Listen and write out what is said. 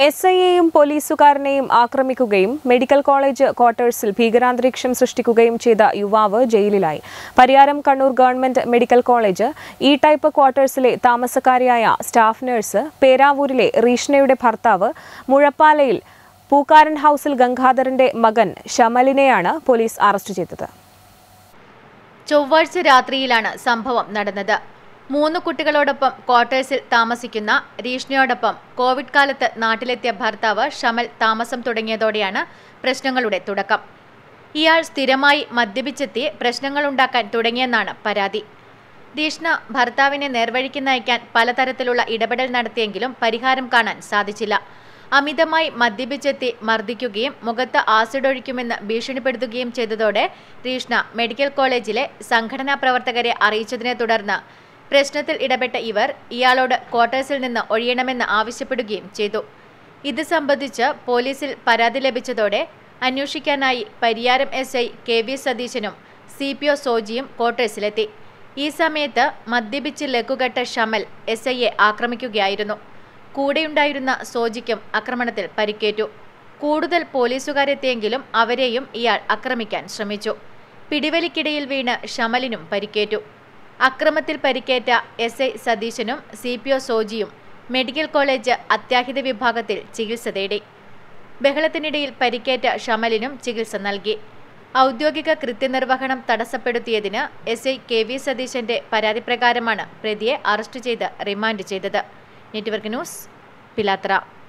S ഐയെയും പോലീസുകാരനെയും ആക്രമിക്കുകയും medical college ക്വാർട്ടേഴ്സിൽ ഭീകരാന്തരീക്ഷം സൃഷ്ടിക്കുകയും ചെയ്ത യുവാവ് ജയിലിലായി Pariyaram Kannur government medical college E type ക്വാർട്ടേഴ്സിലെ താമസക്കാരിയായ സ്റ്റാഫ് നഴ്സ് പേരാവൂരിലെ റീഷ്ണയുടെ ഭർത്താവ് മുഴപ്പാലയിൽ പൂക്കാരൻ ഹൌസിൽ ഗംഗാധരന്റെ മകൻ ഷമലിനെയാണ് പോലീസ് അറസ്റ്റ് ചെയ്തത് ചൊവ്വാഴ്ച രാത്രിയിലാണ് സംഭവം നടന്നത് മൂന്ന് കുട്ടികളോടൊപ്പം ക്വാർട്ടേഴ്സിൽ താമസിക്കുന്ന രീഷ്ണയോടൊപ്പം കോവിഡ് കാലത്ത് നാട്ടിലെത്തിയ ഭർത്താവ് ഷമൽ താമസം തുടങ്ങിയതോടെയാണ് പ്രശ്നങ്ങളുടെ തുടക്കം ഇയാൾ സ്ഥിരമായി മദ്യപിച്ചെത്തി പ്രശ്നങ്ങളുണ്ടാക്കാൻ തുടങ്ങിയെന്നാണ് പരാതി രീഷ്ണ ഭർത്താവിനെ നേർവഴിക്ക് നയിക്കാൻ പലതരത്തിലുള്ള ഇടപെടൽ നടത്തിയെങ്കിലും പരിഹാരം കാണാൻ സാധിച്ചില്ല അമിതമായി മദ്യപിച്ചെത്തി മർദ്ദിക്കുകയും മുഖത്ത് ആസിഡ് ഒഴിക്കുമെന്ന് ഭീഷണിപ്പെടുത്തുകയും ചെയ്തതോടെ രീഷ്ണ മെഡിക്കൽ കോളേജിലെ സംഘടനാ പ്രവർത്തകരെ അറിയിച്ചതിനെ തുടർന്ന് പ്രശ്നത്തിൽ ഇടപെട്ട ഇവർ ഇയാളോട് ക്വാർട്ടേഴ്സിൽ നിന്ന് ഒഴിയണമെന്ന് ആവശ്യപ്പെടുകയും ചെയ്തു ഇത് സംബന്ധിച്ച് പോലീസിൽ പരാതി ലഭിച്ചതോടെ അന്വേഷിക്കാനായി Pariyaram S I K V സതീശനും സി പി ഒ സോജിയും ക്വാർട്ടേഴ്സിലെത്തി ഈ സമയത്ത് മദ്യപിച്ച് ലഘുകെട്ട ഷമൽ എസ് ഐയെ ആക്രമിക്കുകയായിരുന്നു കൂടെയുണ്ടായിരുന്ന സോജിക്കും ആക്രമണത്തിൽ പരിക്കേറ്റു കൂടുതൽ പോലീസുകാരെത്തിയെങ്കിലും അവരെയും ഇയാൾ ആക്രമിക്കാൻ ശ്രമിച്ചു പിടിവലിക്കിടയിൽ വീണ് ഷമലിനും പരിക്കേറ്റു അക്രമത്തിൽ പരിക്കേറ്റ എസ് ഐ സതീശനും സി പി ഒ സോജിയും മെഡിക്കൽ കോളേജ് അത്യാഹിത വിഭാഗത്തിൽ ചികിത്സ തേടി ബഹളത്തിനിടയിൽ പരിക്കേറ്റ ഷമലിനും ചികിത്സ നൽകി ഔദ്യോഗിക കൃത്യനിർവഹണം തടസ്സപ്പെടുത്തിയതിന് എസ് ഐ കെ വി സതീശന്റെ പരാതി പ്രകാരമാണ് പ്രതിയെ അറസ്റ്റ് ചെയ്ത് റിമാൻഡ് ചെയ്തത് നെറ്റ്വർക്ക് ന്യൂസ് പിലാത്ര